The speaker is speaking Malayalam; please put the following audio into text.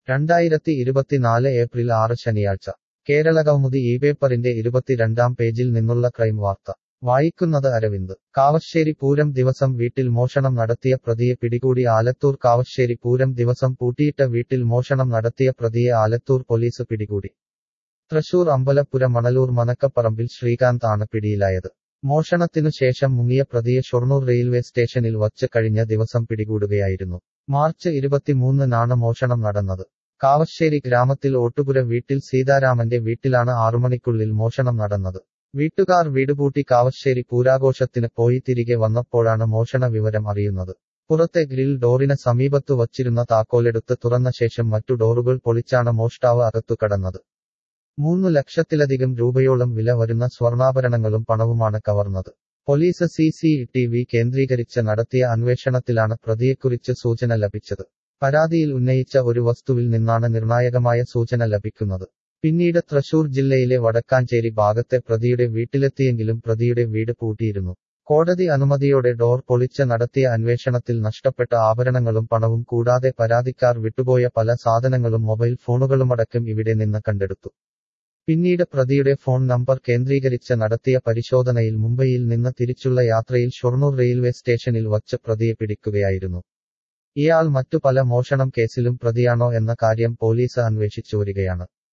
രണ്ടായിരത്തി ഇരുപത്തിനാല് ഏപ്രിൽ ആറ് ശനിയാഴ്ച കേരളകൗമുദി ഈ പേപ്പറിന്റെ ഇരുപത്തിരണ്ടാം പേജിൽ നിന്നുള്ള ക്രൈം വാർത്ത വായിക്കുന്നത് അരവിന്ദ് കാവശ്ശേരി പൂരം ദിവസം വീട്ടിൽ മോഷണം നടത്തിയ പ്രതിയെ പിടികൂടി ആലത്തൂർ കാവശ്ശേരി പൂരം ദിവസം പൂട്ടിയിട്ട വീട്ടിൽ മോഷണം നടത്തിയ പ്രതിയെ ആലത്തൂർ പോലീസ് പിടികൂടി തൃശൂർ അമ്പലപ്പുര മണലൂർ മനക്കപ്പറമ്പിൽ ശ്രീകാന്ത് ആണ് പിടിയിലായത് മോഷണത്തിനു ശേഷം മുങ്ങിയ പ്രതിയെ ഷൊർണൂർ റെയിൽവേ സ്റ്റേഷനിൽ വച്ച് കഴിഞ്ഞ ദിവസം പിടികൂടുകയായിരുന്നു മാർച്ച് ഇരുപത്തിമൂന്നിനാണ് മോഷണം നടന്നത് കാവശ്ശേരി ഗ്രാമത്തിൽ ഓട്ടുപുര വീട്ടിൽ സീതാരാമന്റെ വീട്ടിലാണ് ആറുമണിക്കുള്ളിൽ മോഷണം നടന്നത് വീട്ടുകാർ വീടുപൂട്ടി കാവശ്ശേരി പൂരാഘോഷത്തിന് പോയി തിരികെ വന്നപ്പോഴാണ് മോഷണ വിവരം അറിയുന്നത് പുറത്തെ ഗ്രിൽ ഡോറിന് സമീപത്തു വച്ചിരുന്ന താക്കോലെടുത്ത് തുറന്ന ശേഷം മറ്റു ഡോറുകൾ പൊളിച്ചാണ് മോഷ്ടാവ് അകത്തു കടന്നത് മൂന്നു ലക്ഷത്തിലധികം രൂപയോളം വില വരുന്ന സ്വർണ്ണാഭരണങ്ങളും പണവുമാണ് കവർന്നത് police C C T V കേന്ദ്രീകരിച്ച് നടത്തിയ അന്വേഷണത്തിലാണ് പ്രതിയെക്കുറിച്ച് സൂചന ലഭിച്ചത് പരാതിയിൽ ഉന്നയിച്ച ഒരു വസ്തുവിൽ നിന്നാണ് നിർണായകമായ സൂചന ലഭിക്കുന്നത് പിന്നീട് തൃശൂർ ജില്ലയിലെ വടക്കാഞ്ചേരി ഭാഗത്തെ പ്രതിയുടെ വീട്ടിലെത്തിയെങ്കിലും പ്രതിയുടെ വീട് പൂട്ടിയിരുന്നു കോടതി അനുമതിയോടെ ഡോർ പൊളിച്ച് നടത്തിയ അന്വേഷണത്തിൽ നഷ്ടപ്പെട്ട ആഭരണങ്ങളും പണവും കൂടാതെ പരാതിക്കാർ വിട്ടുപോയ പല സാധനങ്ങളും മൊബൈൽ ഫോണുകളുമടക്കം ഇവിടെ നിന്ന് കണ്ടെടുത്തു പിന്നീട് പ്രതിയുടെ ഫോൺ നമ്പർ കേന്ദ്രീകരിച്ച് നടത്തിയ പരിശോധനയിൽ മുംബൈയിൽ നിന്ന് തിരിച്ചുള്ള യാത്രയിൽ ഷൊർണൂർ റെയിൽവേ സ്റ്റേഷനിൽ വച്ച് പ്രതിയെ പിടിക്കുകയായിരുന്നു ഇയാൾ മറ്റു പല മോഷണം കേസിലും പ്രതിയാണോ എന്ന കാര്യം പോലീസ് അന്വേഷിച്ചു വരികയാണ്